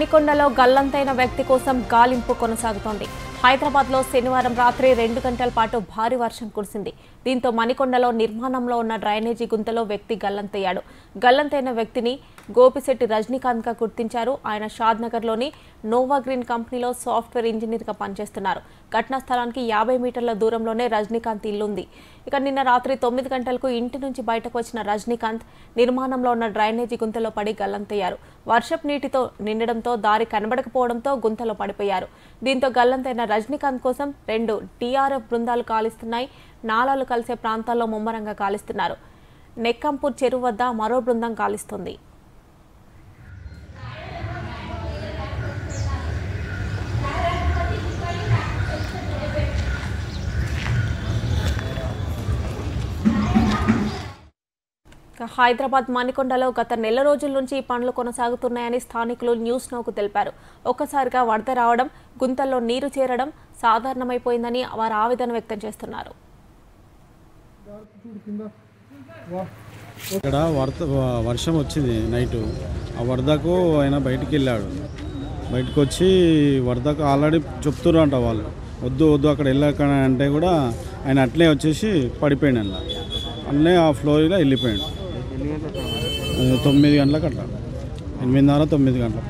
మణికొండలో గల్లంతైన వ్యక్తి కోసం గాలింపు కొనసాగుతోంది హైదరాబాద్లో శనివారం రాత్రి రెండు గంటల పాటు భారీ వర్షం కురిసింది దీంతో మణికొండలో నిర్మాణంలో ఉన్న డ్రైనేజీ గుంతలో వ్యక్తి గల్లంతయ్యాడు గల్లంతైన వ్యక్తిని గోపిశెట్టి రజనీకాంత్గా గుర్తించారు ఆయన షాద్ నగర్లోని నోవా గ్రీన్ కంపెనీలో సాఫ్ట్వేర్ ఇంజనీర్గా పనిచేస్తున్నారు ఘటనా స్థలానికి యాభై మీటర్ల దూరంలోనే రజనీకాంత్ ఇల్లుంది ఇక నిన్న రాత్రి తొమ్మిది గంటలకు ఇంటి నుంచి బయటకు వచ్చిన రజనీకాంత్ నిర్మాణంలో ఉన్న డ్రైనేజీ గుంతలో పడి గల్లంతయ్యారు వర్షపు నీటితో నిండడంతో దారి కనబడకపోవడంతో గుంతలో పడిపోయారు దీంతో గల్లంతైన రజనీకాంత్ కోసం రెండు టీఆర్ఎఫ్ బృందాలు కాలిస్తున్నాయి నాలాలు కలిసే ప్రాంతాల్లో ముమ్మరంగా కాలిస్తున్నారు నెక్కంపూర్ చెరువు వద్ద మరో బృందం కాలిస్తుంది ఇక హైదరాబాద్ మణికొండలో గత నెల రోజుల నుంచి ఈ పనులు కొనసాగుతున్నాయని స్థానికులు న్యూస్ నోకు తెలిపారు ఒక్కసారిగా వరద రావడం గుంతల్లో నీరు చేరడం సాధారణమైపోయిందని వారు ఆవేదన వ్యక్తం చేస్తున్నారు ఇక్కడ వరద వర్షం వచ్చింది నైటు ఆ వరదకు ఆయన బయటికి వెళ్ళాడు బయటకు వచ్చి వరదకు ఆల్రెడీ చెప్తున్నారు అంట వాళ్ళు వద్దు వద్దు అక్కడ వెళ్ళక అంటే కూడా ఆయన అట్లే వచ్చేసి పడిపోయాడు అలా అట్లే ఆ ఫ్లోరీలో వెళ్ళిపోయాడు ఆ, తొమ్మిది గంటలకు అట్లా ఎనిమిదిన్నర తొమ్మిది గంటలకు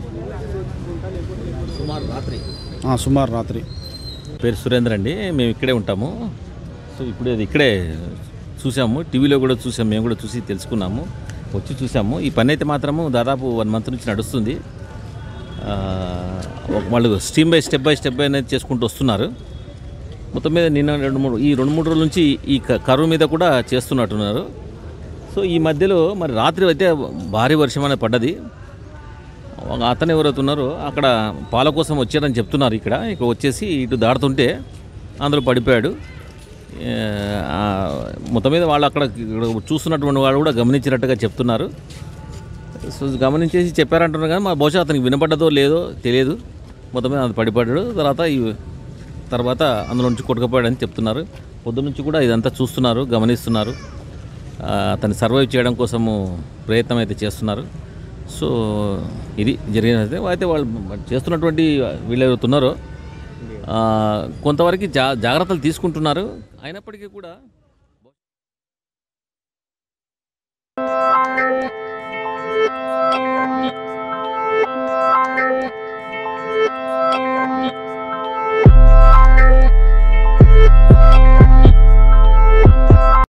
సుమారు రాత్రి ఆ, సుమారు రాత్రి పేరు సురేంద్ర అండి మేము ఇక్కడే ఉంటాము సో ఇప్పుడు అది ఇక్కడే చూసాము టీవీలో కూడా చూసాము మేము కూడా చూసి తెలుసుకున్నాము వచ్చి చూసాము ఈ పని అయితే మాత్రము దాదాపు వన్ మంత్ నుంచి నడుస్తుంది ఆ, ఒక వాళ్ళు step by step by step by అనేది చేసుకుంటూ వస్తున్నారు మొత్తం మీద నిన్న రెండు మూడు ఈ రెండు మూడు రోజుల నుంచి ఈ క- కరువు మీద కూడా చేస్తున్నట్టున్నారు సో ఈ మధ్యలో మరి రాత్రి అయితే భారీ వర్షం అనేది పడ్డది ఒక అతను ఎవరైతే ఉన్నారో అక్కడ పాల కోసం వచ్చారని చెప్తున్నారు ఇక్కడ ఇక్కడ వచ్చేసి ఇటు దాడుతుంటే అందులో పడిపోయాడు ఏ, ఆ, మొత్తం మీద వాళ్ళు అక్కడ ఇక్కడ చూస్తున్నటువంటి వాళ్ళు కూడా గమనించినట్టుగా చెప్తున్నారు సో గమనించేసి చెప్పారంటున్నారు కానీ మా బహుశా అతనికి వినపడ్డదో లేదో తెలియదు మొత్తం మీద అది పడిపడ్డాడు తర్వాత ఈ తర్వాత అందులో నుంచి కొట్టుకుపోయాడని చెప్తున్నారు పొద్దు నుంచి కూడా ఇదంతా చూస్తున్నారు గమనిస్తున్నారు ఆ, అతన్ని సర్వైవ్ చేయడం కోసము ప్రయత్నం అయితే చేస్తున్నారు సో ఇది జరిగినది అయితే వాళ్ళు చేస్తున్నటువంటి వీళ్ళు ఎవరైతే ఉన్నారో ఆ, కొంతవరకు జా జాగ్రత్తలు తీసుకుంటున్నారు అయినప్పటికీ కూడా